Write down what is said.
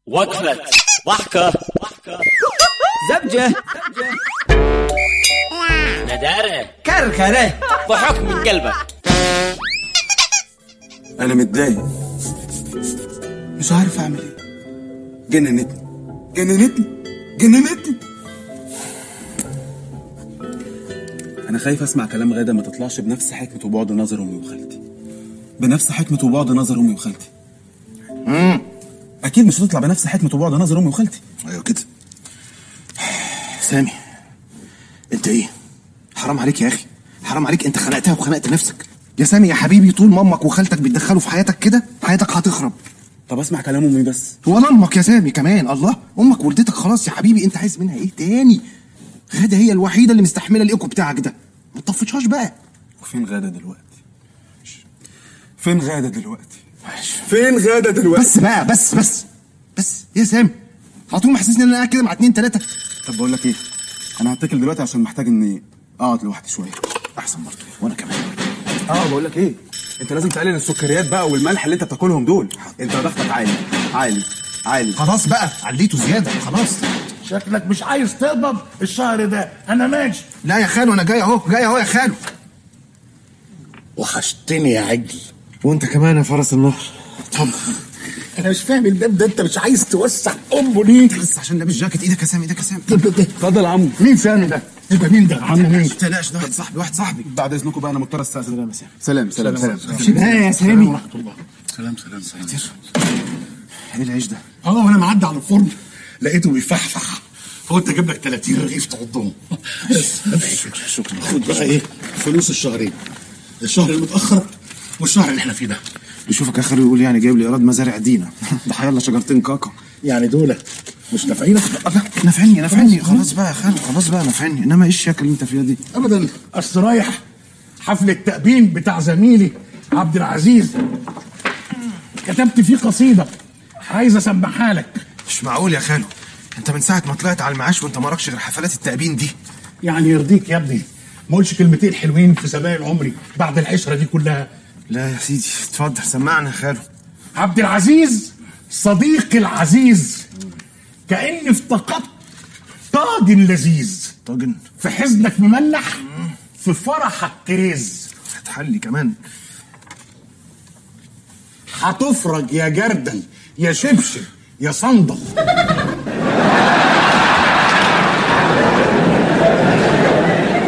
وقفة ضحكة زبجة ندارة كركرة ضحك من قلبك انا متضايق مش عارف اعمل ايه جننتني جننتني جننتني انا خايف اسمع كلام غاده ما تطلعش بنفس حكمه وبعد نظر امي وخالتي بنفس حكمه وبعد نظر امي وخالتي اكيد مش هتطلع بنفس حكمه وبعد نظر امي وخالتي ايوه كده سامي انت ايه حرام عليك يا اخي حرام عليك انت خنقتها وخنقت نفسك يا سامي يا حبيبي طول ما امك وخالتك بيتدخلوا في حياتك كده حياتك هتخرب طب اسمع كلام امي بس ولا امك يا سامي كمان الله امك ولدتك خلاص يا حبيبي انت عايز منها ايه تاني غاده هي الوحيده اللي مستحمله الايكو بتاعك ده ما تطفشهاش بقى وفين غاده دلوقتي فين غاده دلوقتي فين غاده دلوقتي بس بقى بس بس بس يا سامي على طول محسسني ان انا قاعد كده مع اتنين تلاته طب بقول لك ايه انا هتكل دلوقتي عشان محتاج اني اقعد لوحدي شويه احسن برضه وانا كمان اه بقول لك ايه انت لازم تقلل السكريات بقى والملح اللي انت بتاكلهم دول انت ضغطك عالي عالي عالي خلاص بقى عليته زياده خلاص شكلك مش عايز تقبض الشهر ده انا ماشي لا يا خالو انا جاي اهو جاي اهو يا خالو وحشتني يا عجل وانت كمان يا فرس النهر طب انا مش فاهم الباب ده انت مش عايز توسع امه ليه بس عشان لابس جاكيت ايدك يا سامي ايدك يا سامي اتفضل يا عمو مين سامي ده يبقى مين ده عم مين ما تقلقش ده واحد صاحبي واحد صاحبي بعد اذنكم بقى انا مضطر استاذن سلام سلام سلام سلام لا يا سامي ورحمه الله سلام سلام سلام ايه العيش ده اه وانا معدي على الفرن لقيته بيفحفح فقلت اجيب لك 30 رغيف تحطهم بس شكرا خد بقى ايه فلوس الشهرين الشهر المتاخر والشهر اللي احنا فيه ده بيشوفك يا خالو يقول يعني جايب لي ايراد مزارع دينا ده حيالله شجرتين كاكا يعني دول مش نافعينك لا نفعني نفعني خلاص بقى يا خالو خلاص بقى نفعني انما ايه الشياكه اللي انت فيها دي ابدا اصل رايح حفل التأبين بتاع زميلي عبد العزيز كتبت فيه قصيدة عايز اسمعها لك مش معقول يا خالو انت من ساعه ما طلعت على المعاش وانت ما راكش غير حفلات التأبين دي يعني يرضيك يا ابني ما اقولش كلمتين حلوين في زمان عمري بعد العشرة دي كلها لا يا سيدي اتفضل سمعنا يا خالو عبد العزيز صديقي العزيز كأني افتقدت طاجن لذيذ طاجن في حزنك مملح في فرحك كريز هتحلي كمان هتفرج يا جردل يا شبشب يا صندل